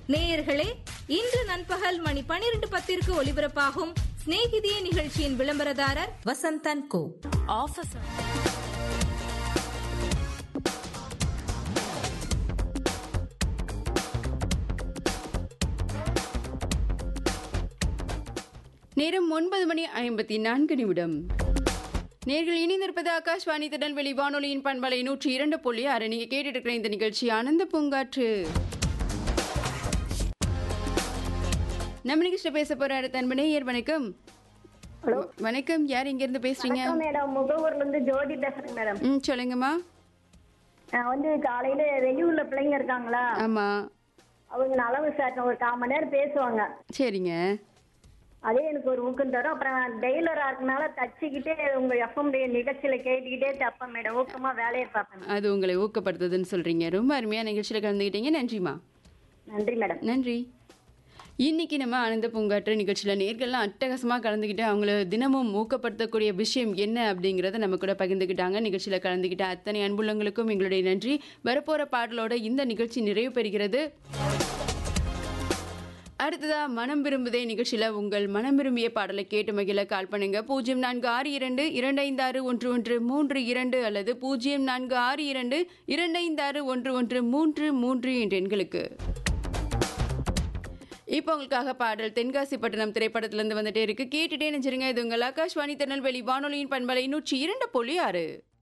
நேயர்களே இன்று நண்பகல் மணி பனிரெண்டு பத்திற்கு ஒலிபரப்பாகும் சிநேகிதியே நிகழ்ச்சியின் விளம்பரதாரர் வசந்தன் கோ ஆஃபீஸ் நேரம் ஒன்பது மணி ஐம்பத்தி நான்கு நிமிடம் நேர்கள் இணைந்திருப்பது ஆகாஷ்வாணி திருநெல்வேலி வானொலியின் பண்பலை நூற்றி இரண்டு புள்ளி ஆறு நீங்க கேட்டுட்டு இருக்கிற இந்த நிகழ்ச்சி ஆனந்த பூங்காற்று நம்ம நிகழ்ச்சியில் பேச போற அடுத்த அன்பு நேயர் வணக்கம் வ- வணக்கம் யார் இங்க இருந்து பேசுறீங்க வணக்கம் மேடம் முகவூர்ல இருந்து ஜோதி பேசுறேன் மேடம் ம் சொல்லுங்கம்மா நான் வந்து காலையில வெளியூர்ல பிள்ளைங்க இருக்காங்களா ஆமா அவங்க நல விசாரிச்சேன் ஒரு கால் மணி நேரம் பேசுவாங்க சரிங்க அதே எனக்கு ஒரு ஊக்கம் தரும் அப்புறம் நான் டெய்லரா இருக்கனால தச்சுக்கிட்டே உங்க எஃப்எம் நிகழ்ச்சியில கேட்டுக்கிட்டே தப்பேன் மேடம் ஊக்கமா வேலையை பார்ப்பேன் அது உங்களை ஊக்கப்படுத்துதுன்னு சொல்றீங்க ரொம்ப அருமையா நிகழ்ச்சியில் கலந்துக்கிட்டீங்க நன்றிம்மா நன்றி மேடம் நன்றி இன்னைக்கு நம்ம ஆனந்த பூங்காற்று நிகழ்ச்சியில் நேர்கள்லாம் அட்டகாசமாக கலந்துக்கிட்டு அவங்கள தினமும் ஊக்கப்படுத்தக்கூடிய விஷயம் என்ன அப்படிங்கிறத நம்ம கூட பகிர்ந்துக்கிட்டாங்க நிகழ்ச்சியில் கலந்துக்கிட்ட அத்தனை அன்புள்ளங்களுக்கும் எங்களுடைய நன்றி வரப்போகிற பாடலோட இந்த நிகழ்ச்சி நிறைவு பெறுகிறது அடுத்ததா மனம் விரும்புதே நிகழ்ச்சியில் உங்கள் மனம் விரும்பிய பாடலை கேட்டு மகிழ கால் பண்ணுங்க பூஜ்ஜியம் நான்கு ஆறு இரண்டு இரண்டு ஐந்து ஆறு ஒன்று ஒன்று மூன்று இரண்டு அல்லது பூஜ்ஜியம் நான்கு ஆறு இரண்டு இரண்டு ஐந்து ஆறு ஒன்று ஒன்று மூன்று மூன்று என்ற எண்களுக்கு இப்போ உங்களுக்காக பாடல் தென்காசி பட்டணம் திரைப்படத்திலிருந்து வந்துட்டே இருக்கு கேட்டுட்டே நினைச்சிருங்க இது உங்கள் ஆகாஷ்வாணி திருநெல்வேலி வானொலியின் பண்பலை நூற்றி இரண்டு புள்ளி ஆறு